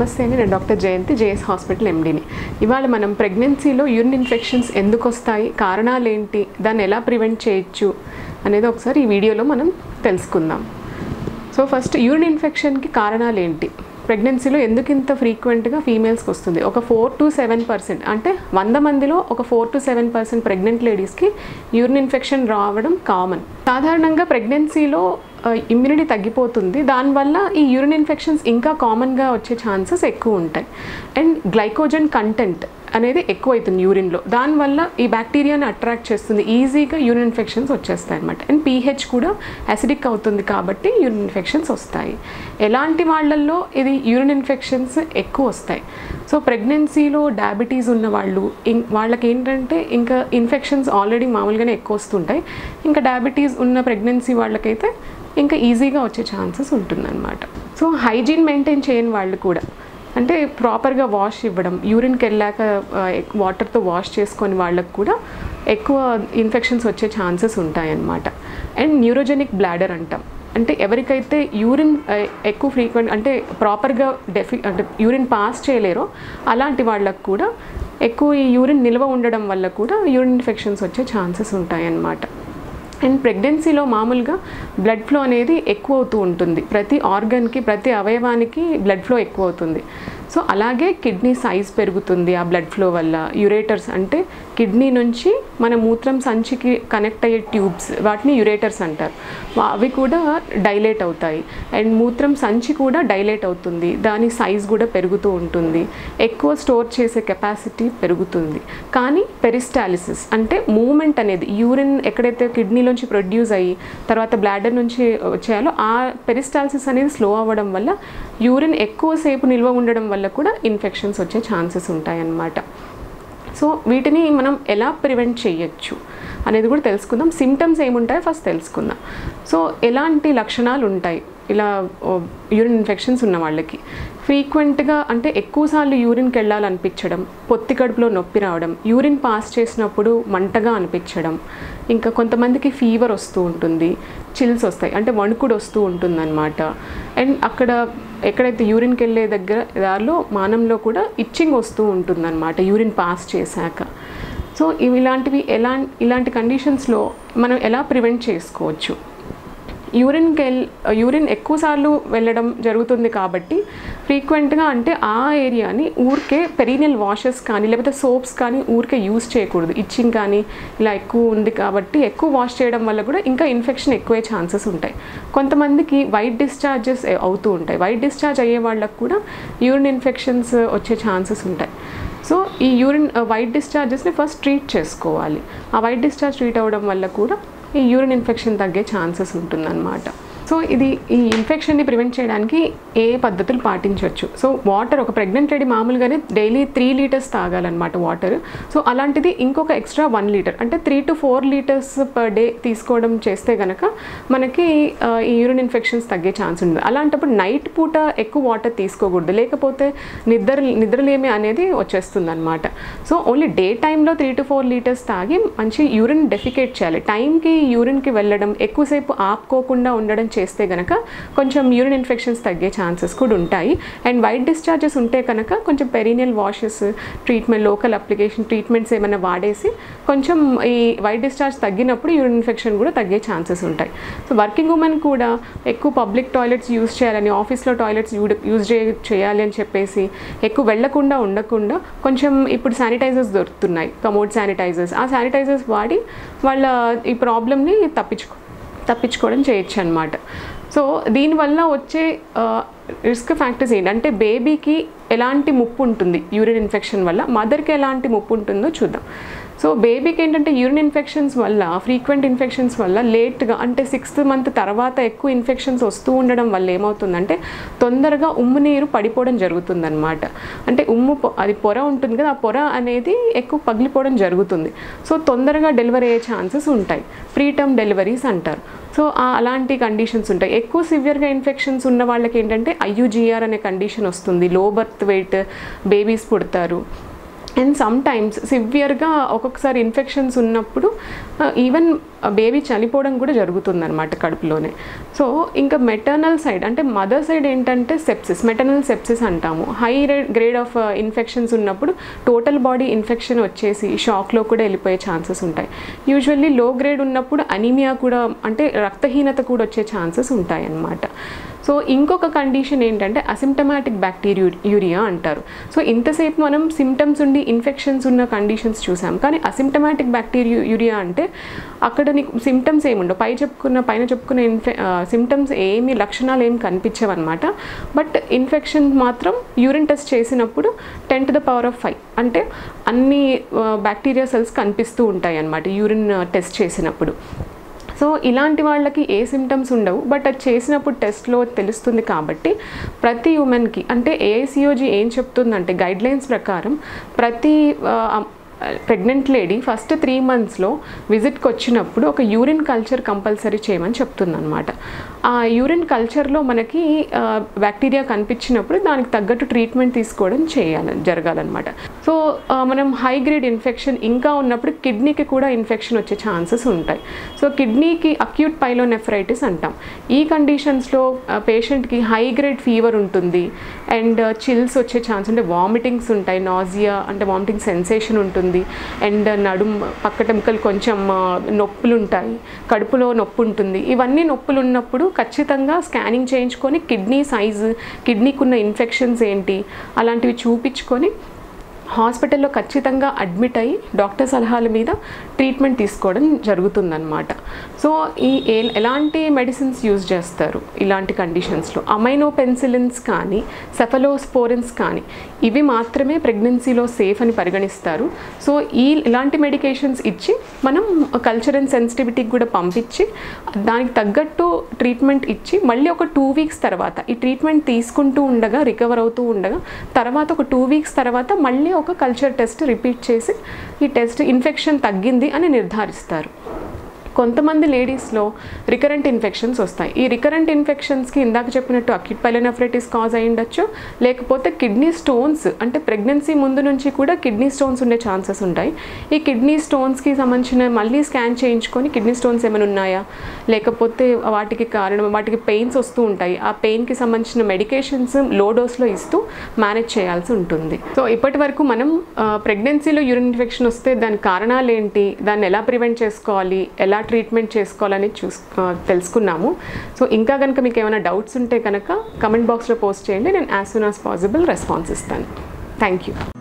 నమస్తే అండి నేను డాక్టర్ జయంతి జేఎస్ హాస్పిటల్ ఎండీని ఇవాళ మనం ప్రెగ్నెన్సీలో యూరిన్ ఇన్ఫెక్షన్స్ ఎందుకు వస్తాయి కారణాలు ఏంటి దాన్ని ఎలా ప్రివెంట్ చేయొచ్చు అనేది ఒకసారి ఈ వీడియోలో మనం తెలుసుకుందాం సో ఫస్ట్ యూరిన్ ఇన్ఫెక్షన్కి కారణాలు ఏంటి ప్రెగ్నెన్సీలో ఎందుకు ఇంత ఫ్రీక్వెంట్గా ఫీమేల్స్కి వస్తుంది ఒక ఫోర్ టు సెవెన్ పర్సెంట్ అంటే వంద మందిలో ఒక four to seven percent pregnant లేడీస్కి యూరిన్ ఇన్ఫెక్షన్ రావడం కామన్ సాధారణంగా ప్రెగ్నెన్సీలో ఇమ్యూనిటీ తగ్గిపోతుంది దానివల్ల ఈ యూరిన్ ఇన్ఫెక్షన్స్ ఇంకా కామన్గా వచ్చే ఛాన్సెస్ ఎక్కువ ఉంటాయి అండ్ గ్లైకోజన్ కంటెంట్ అనేది ఎక్కువ అవుతుంది యూరిన్లో దానివల్ల ఈ బ్యాక్టీరియాని అట్రాక్ట్ చేస్తుంది ఈజీగా యూరిన్ ఇన్ఫెక్షన్స్ వచ్చేస్తాయి అనమాట అండ్ పీహెచ్ కూడా అసిడిక్ అవుతుంది కాబట్టి యూరిన్ ఇన్ఫెక్షన్స్ వస్తాయి ఎలాంటి వాళ్ళల్లో ఇది యూరిన్ ఇన్ఫెక్షన్స్ ఎక్కువ వస్తాయి సో ప్రెగ్నెన్సీలో డయాబెటీస్ ఉన్న వాళ్ళు ఇం- వాళ్ళకి ఏంటంటే ఇంకా ఇన్ఫెక్షన్స్ ఆల్రెడీ మామూలుగానే ఎక్కువ వస్తుంటాయి ఇంకా డయాబెటీస్ ఉన్న ప్రెగ్నెన్సీ వాళ్ళకైతే ఇంకా ఈజీగా వచ్చే ఛాన్సెస్ ఉంటుందన్నమాట సో హైజీన్ మెయింటైన్ చేయని వాళ్ళు కూడా అంటే ప్రాపర్గా వాష్ ఇవ్వడం యూరిన్కి వెళ్ళాక వాటర్తో వాష్ చేసుకొని వాళ్ళకు కూడా ఎక్కువ ఇన్ఫెక్షన్స్ వచ్చే ఛాన్సెస్ ఉంటాయన్నమాట అండ్ న్యూరోజెనిక్ బ్లాడర్ అంటాం అంటే ఎవరికైతే యూరిన్ ఎక్కువ ఫ్రీక్వెంట్ అంటే ప్రాపర్గా డెఫి అంటే యూరిన్ పాస్ చేయలేరో అలాంటి వాళ్ళకు కూడా ఎక్కువ ఈ యూరిన్ నిల్వ ఉండడం వల్ల కూడా యూరిన్ ఇన్ఫెక్షన్స్ వచ్చే ఛాన్సెస్ ఉంటాయన్నమాట అండ్ ప్రెగ్నెన్సీలో మామూలుగా బ్లడ్ ఫ్లో అనేది ఎక్కువ అవుతూ ఉంటుంది ప్రతి ఆర్గన్కి ప్రతి అవయవానికి బ్లడ్ ఫ్లో ఎక్కువ అవుతుంది సో అలాగే కిడ్నీ సైజ్ పెరుగుతుంది ఆ బ్లడ్ ఫ్లో వల్ల యురేటర్స్ అంటే కిడ్నీ నుంచి మన మూత్రం సంచికి కనెక్ట్ అయ్యే ట్యూబ్స్ వాటిని యురేటర్స్ అంటారు వా- అవి కూడా డైలేట్ అవుతాయి అండ్ మూత్రం సంచి కూడా డైలేట్ అవుతుంది దాని సైజ్ కూడా పెరుగుతూ ఉంటుంది ఎక్కువ స్టోర్ చేసే కెపాసిటీ పెరుగుతుంది కానీ పెరిస్టాలిసిస్ అంటే మూమెంట్ అనేది యూరిన్ ఎక్కడైతే కిడ్నీలోంచి ప్రొడ్యూస్ అయ్యి తర్వాత బ్లాడర్ నుంచి వచ్చేయాలో ఆ పెరిస్టాలిసిస్ అనేది స్లో అవ్వడం వల్ల యూరిన్ ఎక్కువసేపు నిల్వ ఉండడం వల్ల కూడా ఇన్ఫెక్షన్స్ వచ్చే ఛాన్సెస్ ఉంటాయన్నమాట సో వీటిని మనం ఎలా ప్రివెంట్ చేయొచ్చు అనేది కూడా తెలుసుకుందాం సిమ్టమ్స్ ఏముంటాయో ఫస్ట్ తెలుసుకుందాం సో ఎలాంటి లక్షణాలు ఉంటాయి ఇలా యూరిన్ ఇన్ఫెక్షన్స్ ఉన్న వాళ్ళకి ఫ్రీక్వెంట్గా అంటే ఎక్కువసార్లు యూరిన్కి వెళ్ళాలనిపించడం పొత్తి కడుపులో నొప్పి రావడం యూరిన్ పాస్ చేసినప్పుడు మంటగా అనిపించడం ఇంకా కొంతమందికి ఫీవర్ వస్తూ ఉంటుంది చిల్స్ వస్తాయి అంటే వణుకుడు వస్తూ ఉంటుందన్నమాట అండ్ అక్కడ ఎక్కడైతే యూరిన్కి వెళ్ళే దగ్గర దారిలో మానంలో కూడా ఇచ్చింగ్ వస్తూ ఉంటుందన్నమాట యూరిన్ పాస్ చేశాక సో ఇవి ఇలాంటివి ఎలా ఇలాంటి కండిషన్స్లో మనం ఎలా ప్రివెంట్ చేసుకోవచ్చు యూరిన్కి వెళ్ యూరిన్ ఎక్కువసార్లు వెళ్ళడం జరుగుతుంది కాబట్టి ఫ్రీక్వెంట్గా అంటే ఆ ఏరియాని ఊరికే పెరీనియల్ వాషెస్ కానీ లేకపోతే సోప్స్ కానీ ఊరికే యూస్ చేయకూడదు ఇచ్చింగ్ కానీ ఇలా ఎక్కువ ఉంది కాబట్టి ఎక్కువ వాష్ చేయడం వల్ల కూడా ఇంకా ఇన్ఫెక్షన్ ఎక్కువే ఛాన్సెస్ ఉంటాయి కొంతమందికి వైట్ డిశ్చార్జెస్ అవుతూ ఉంటాయి వైట్ డిశ్చార్జ్ అయ్యే వాళ్ళకు కూడా యూరిన్ ఇన్ఫెక్షన్స్ వచ్చే ఛాన్సెస్ ఉంటాయి సో ఈ యూరిన్ వైట్ డిశ్చార్జెస్ని ఫస్ట్ ట్రీట్ చేసుకోవాలి ఆ వైట్ డిశ్చార్జ్ ట్రీట్ అవ్వడం వల్ల కూడా ఈ యూరిన్ ఇన్ఫెక్షన్ తగ్గే ఛాన్సెస్ ఉంటుందన్నమాట సో ఇది ఈ ఇన్ఫెక్షన్ని ప్రివెంట్ చేయడానికి ఏ పద్ధతులు పాటించవచ్చు సో వాటర్ ఒక ప్రెగ్నెంట్ లేడీ మామూలుగానే డైలీ త్రీ లీటర్స్ తాగాలన్నమాట వాటర్ సో అలాంటిది ఇంకొక ఎక్స్ట్రా వన్ లీటర్ అంటే three to four litres per day తీసుకోవడం చేస్తే కనుక మనకి ఆ, ఈ యూరిన్ ఇన్ఫెక్షన్స్ తగ్గే ఛాన్స్ ఉంది అలాంటప్పుడు నైట్ పూట ఎక్కువ వాటర్ తీసుకోకూడదు లేకపోతే నిద్ర నిద్రలేమి అనేది వచ్చేస్తుంది అనమాట సో ఓన్లీ డే టైంలో త్రీ టు ఫోర్ లీటర్స్ తాగి మంచి యూరిన్ డెఫికేట్ చేయాలి టైంకి యూరిన్కి వెళ్ళడం ఎక్కువసేపు ఆపుకోకుండా ఉండడం చేస్తే కనుక కొంచెం యూరిన్ ఇన్ఫెక్షన్స్ తగ్గే ఛాన్సెస్ కూడా ఉంటాయి అండ్ వైట్ డిశ్చార్జెస్ ఉంటే కనుక కొంచెం perineal washes treatment local application treatments ఏమైనా వాడేసి కొంచెం ఈ వైట్ డిశ్చార్జ్ తగ్గినప్పుడు యూరిన్ ఇన్ఫెక్షన్ కూడా తగ్గే ఛాన్సెస్ ఉంటాయి సో వర్కింగ్ ఉమెన్ కూడా ఎక్కువ పబ్లిక్ టాయిలెట్స్ యూజ్ చేయాలని ఆఫీస్లో టాయిలెట్స్ యూజ్ చేయాలి అని చెప్పేసి ఎక్కువ వెళ్లకుండా ఉండకుండా కొంచెం ఇప్పుడు శానిటైజర్స్ దొరుకుతున్నాయి కమోడ్ శానిటైజర్స్ ఆ శానిటైజర్స్ వాడి వాళ్ళ ఈ ప్రాబ్లమ్ని తప్పించుకో తప్పించుకోవడం చేయొచ్చు అనమాట సో దీనివల్ల వచ్చే రిస్క్ ఫ్యాక్టర్స్ ఏంటంటే బేబీకి ఎలాంటి ముప్పు ఉంటుంది యూరిన్ ఇన్ఫెక్షన్ వల్ల మదర్కి ఎలాంటి ముప్పు ఉంటుందో చూద్దాం సో బేబీకి ఏంటంటే యూరిన్ ఇన్ఫెక్షన్స్ వల్ల ఫ్రీక్వెంట్ ఇన్ఫెక్షన్స్ వల్ల లేట్గా అంటే సిక్స్త్ మంత్ తర్వాత ఎక్కువ ఇన్ఫెక్షన్స్ వస్తూ ఉండడం వల్ల ఏమవుతుందంటే తొందరగా ఉమ్ము నీరు పడిపోవడం జరుగుతుందన్నమాట అంటే ఉమ్ము పొ- అది పొర ఉంటుంది కదా ఆ పొర అనేది ఎక్కువ పగిలిపోవడం జరుగుతుంది సో తొందరగా డెలివరీ అయ్యే ఛాన్సెస్ ఉంటాయి ప్రీటర్మ్ డెలివరీస్ అంటారు సో ఆ అలాంటి కండిషన్స్ ఉంటాయి ఎక్కువ సివియర్గా ఇన్ఫెక్షన్స్ ఉన్న వాళ్ళకి ఏంటంటే ఐయుజిఆర్ అనే కండిషన్ వస్తుంది లో బర్త్ వెయిట్ బేబీస్ పుడతారు అండ్ సమ్ టైమ్స్ సివియర్గా ఒక్కొక్కసారి ఇన్ఫెక్షన్స్ ఉన్నప్పుడు ఈవెన్ బేబీ చనిపోవడం కూడా జరుగుతుందన్నమాట కడుపులోనే సో ఇంకా మెటర్నల్ సైడ్ అంటే మదర్ సైడ్ ఏంటంటే సెప్సిస్ మెటర్నల్ సెప్సిస్ అంటాము హై గ్రేడ్ ఆఫ్ ఇన్ఫెక్షన్స్ ఉన్నప్పుడు టోటల్ బాడీ ఇన్ఫెక్షన్ వచ్చేసి షాక్లో కూడా వెళ్ళిపోయే ఛాన్సెస్ ఉంటాయి యూజువల్లీ లో గ్రేడ్ ఉన్నప్పుడు అనీమియా కూడా అంటే రక్తహీనత కూడా వచ్చే ఛాన్సెస్ ఉంటాయి అన్నమాట సో ఇంకొక కండిషన్ ఏంటంటే అసిమ్టమాటిక్ బ్యాక్టీరియా యూరియా అంటారు సో ఇంతసేపు మనం సిమ్టమ్స్ ఉండి ఇన్ఫెక్షన్స్ ఉన్న కండిషన్స్ చూసాం కానీ అసిమ్టమాటిక్ బ్యాక్టీరియా యూరియా అంటే అక్కడ నీకు సిమ్టమ్స్ ఏముండవు పై చెప్పుకున్న పైన చెప్పుకున్న ఇన్ఫె సిమ్టమ్స్ ఏమి లక్షణాలు ఏమి కనిపించవన్నమాట బట్ ఇన్ఫెక్షన్ మాత్రం యూరిన్ టెస్ట్ చేసినప్పుడు ten to the power of five అంటే అన్ని బ్యాక్టీరియా సెల్స్ కనిపిస్తూ ఉంటాయి అన్నమాట యూరిన్ టెస్ట్ చేసినప్పుడు సో ఇలాంటి వాళ్ళకి ఏ సిమ్టమ్స్ ఉండవు బట్ అది చేసినప్పుడు టెస్ట్లో తెలుస్తుంది కాబట్టి ప్రతి ఉమెన్కి అంటే ఏఐసిఓజీ ఏం చెప్తుందంటే గైడ్లైన్స్ ప్రకారం ప్రతి ప్రెగ్నెంట్ లేడీ ఫస్ట్ త్రీ మంత్స్లో విజిట్కి వచ్చినప్పుడు ఒక యూరిన్ కల్చర్ కంపల్సరీ చేయమని చెప్తుందన్నమాట ఆ యూరిన్ కల్చర్లో మనకి బ్యాక్టీరియా కనిపించినప్పుడు దానికి తగ్గట్టు ట్రీట్మెంట్ తీసుకోవడం చేయాలి జరగాలన్నమాట సో మనం హై గ్రేడ్ ఇన్ఫెక్షన్ ఇంకా ఉన్నప్పుడు కిడ్నీకి కూడా ఇన్ఫెక్షన్ వచ్చే ఛాన్సెస్ ఉంటాయి సో కిడ్నీకి అక్యూట్ పైలోనెఫ్రైటిస్ అంటాం ఈ కండిషన్స్లో పేషెంట్కి హై గ్రేడ్ ఫీవర్ ఉంటుంది అండ్ చిల్స్ వచ్చే ఛాన్స్ అంటే వామిటింగ్స్ ఉంటాయి నాజియా అంటే వామిటింగ్ సెన్సేషన్ ఉంటుంది అండ్ నడుం పక్కటెముకలు కొంచెం నొప్పులు ఉంటాయి కడుపులో నొప్పి ఉంటుంది ఇవన్నీ నొప్పులు ఉన్నప్పుడు ఖచ్చితంగా స్కానింగ్ చేయించుకొని కిడ్నీ సైజు కిడ్నీకి ఉన్న ఇన్ఫెక్షన్స్ ఏంటి అలాంటివి చూపించుకొని హాస్పిటల్లో ఖచ్చితంగా అడ్మిట్ అయ్యి డాక్టర్ సలహాల మీద ట్రీట్మెంట్ తీసుకోవడం జరుగుతుందన్నమాట సో ఈ ఏ- ఎలాంటి మెడిసిన్స్ యూజ్ చేస్తారు ఇలాంటి కండిషన్స్లో అమైనో పెన్సిలిన్స్ కానీ సెఫలోస్పోరిన్స్ కానీ ఇవి మాత్రమే ప్రెగ్నెన్సీలో సేఫ్ అని పరిగణిస్తారు సో ఈ ఇలాంటి మెడికేషన్స్ ఇచ్చి మనం కల్చర్ అండ్ సెన్సిటివిటీకి కూడా పంపించి దానికి తగ్గట్టు ట్రీట్మెంట్ ఇచ్చి మళ్ళీ ఒక టూ వీక్స్ తర్వాత ఈ ట్రీట్మెంట్ తీసుకుంటూ ఉండగా రికవర్ అవుతూ ఉండగా తర్వాత ఒక టూ వీక్స్ తర్వాత మళ్ళీ ఒక కల్చర్ టెస్ట్ రిపీట్ చేసి ఈ టెస్ట్ ఇన్ఫెక్షన్ తగ్గింది అని నిర్ధారిస్తారు కొంతమంది లేడీస్లో రికరెంట్ ఇన్ఫెక్షన్స్ వస్తాయి ఈ రికరెంట్ ఇన్ఫెక్షన్స్కి ఇందాక చెప్పినట్టు అక్యూట్ పైలోనెఫ్రైటిస్ కాజ్ అయి ఉండొచ్చు లేకపోతే కిడ్నీ స్టోన్స్ అంటే ప్రెగ్నెన్సీ ముందు నుంచి కూడా కిడ్నీ స్టోన్స్ ఉండే ఛాన్సెస్ ఉంటాయి ఈ కిడ్నీ స్టోన్స్కి సంబంధించిన మళ్ళీ స్కాన్ చేయించుకొని కిడ్నీ స్టోన్స్ ఏమైనా ఉన్నాయా లేకపోతే వాటికి కారణం వాటికి పెయిన్స్ వస్తూ ఉంటాయి ఆ పెయిన్కి సంబంధించిన మెడికేషన్స్ లో డోస్లో ఇస్తూ మేనేజ్ చేయాల్సి ఉంటుంది సో ఇప్పటి వరకు మనం ప్రెగ్నెన్సీలో యూరిన్ ఇన్ఫెక్షన్ వస్తే దాని కారణాలు ఏంటి దాన్ని ఎలా ప్రివెంట్ చేసుకోవాలి ఎలా ట్రీట్మెంట్ చేసుకోవాలని చూస్ ఆ, తెలుసుకున్నాము సో ఇంకా కనుక మీకు ఏమైనా డౌట్స్ ఉంటే కనుక కమెంట్ బాక్స్లో పోస్ట్ చేయండి నేను as soon as possible response ఇస్తాను థ్యాంక్ యూ